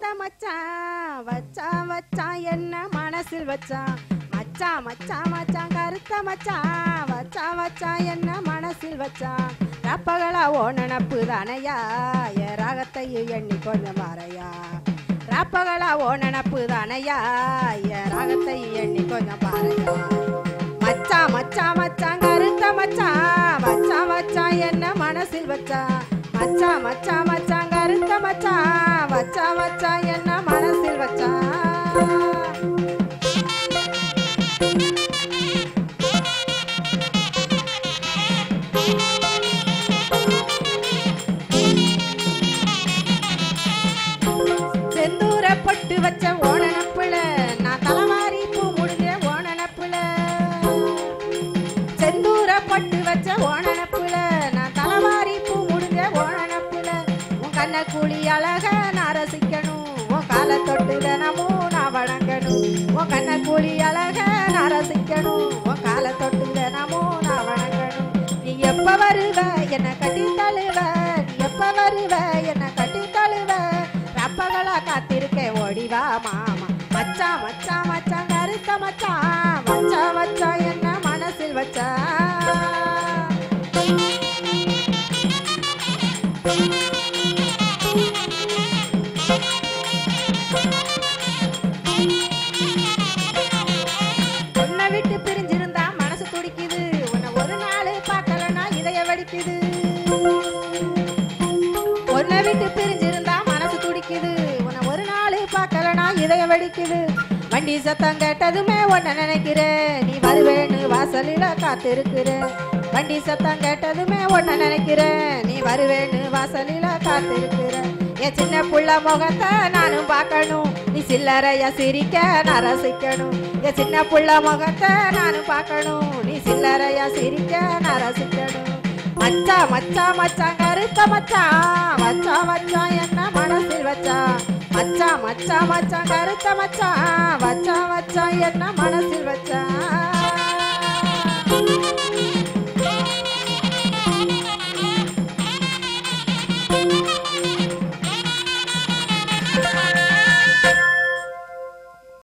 கருத்த மச்சான் வச்சான் வச்சான் என்ன மனசில் வச்சான் மச்சான் மச்சான் மச்சான் கருத்த மச்சான் வச்சான் வச்சான் என்ன மனசில் வச்சான் ரப்பகளா ஓ நினப்பு தானையா என் ராகத்தையும் எண்ணி கொஞ்சம் பாறையா ரப்பகளா ஓ நினப்பு தானையா என் ராகத்தையும் எண்ணி கொஞ்சம் பாறையா மச்சான் மச்சான் மச்சான் கருத்த மச்சான் மச்சான் மச்சான் என்ன மனசில் வச்சான் மச்சான் மச்சான் மச்சான் கருத்த மச்சான் வச்சான் வச்சான் என்ன மனசில் வச்சான் செந்தூர பொட்டு வச்ச ஓணனப்புல நான் தலைவாரி பூ முடிஞ்ச ஓணனப்புல செந்தூர பொட்டு வச்ச ஓணனப்புல நான் தலைவாரி பூ முடிஞ்ச ஓணனப்புல உன் கண்ண கூலி அழக நான் ரசிக்கணும் உன் காலை தொட்டு தினமும் நான் வணங்கணும் உன் கண்ண கூலி அழக நான் ரசிக்கணும் உன் காலை தொட்டு தினமும் நான் வணங்கணும் நீ எப்ப வருவ என்ன கட்டி தழுவ நீ எப்ப வருவ என்ன கட்டி தழுவ ரப்பகளா காத்திருக்கேன் ஓடிவா மாமா மச்சான் மச்சான் மச்சான் கருத்த மச்சான் மச்சான் மச்சான் என்ன மனசில் வச்சா உன்னை விட்டு பிரிஞ்சிருந்தா மனசு துடிக்குது உன்னை ஒரு நாள் பார்க்கலனா இதய வடிக்குது உன்னை விட்டு பிரிஞ்சிருந்தா மனசு துடிக்குது உன்னை ஒரு நாள் பார்க்கலனா இதயம் வெடிக்குது வண்டி சத்தம் கேட்டதுமே உன்னை நினைக்கிறேன் நீ வருவேன்னு வாசலில காத்திருக்கிறேன் வண்டி சத்தம் கேட்டதுமே உன்னை நினைக்கிறேன் நீ வருவேன்னு வாசலில காத்திருக்கிறேன் என் சின்ன புள்ள முகத்தை நானும் பார்க்கணும் நீ சில்லறைய சிரிக்க நான் ரசிக்கணும் என் சின்ன புள்ள முகத்தை நானும் பார்க்கணும் நீ சில்லறைய சிரிக்க நான் ரசிக்கணும் மச்சா மச்சா மச்சான் கருத்த மச்சான் மச்சா மச்சான் என்ன மனசில் வச்சா மச்சா மச்சா மச்சான் கருத்த மச்சான் வச்சா வச்சா என்ன மனசில் வச்சா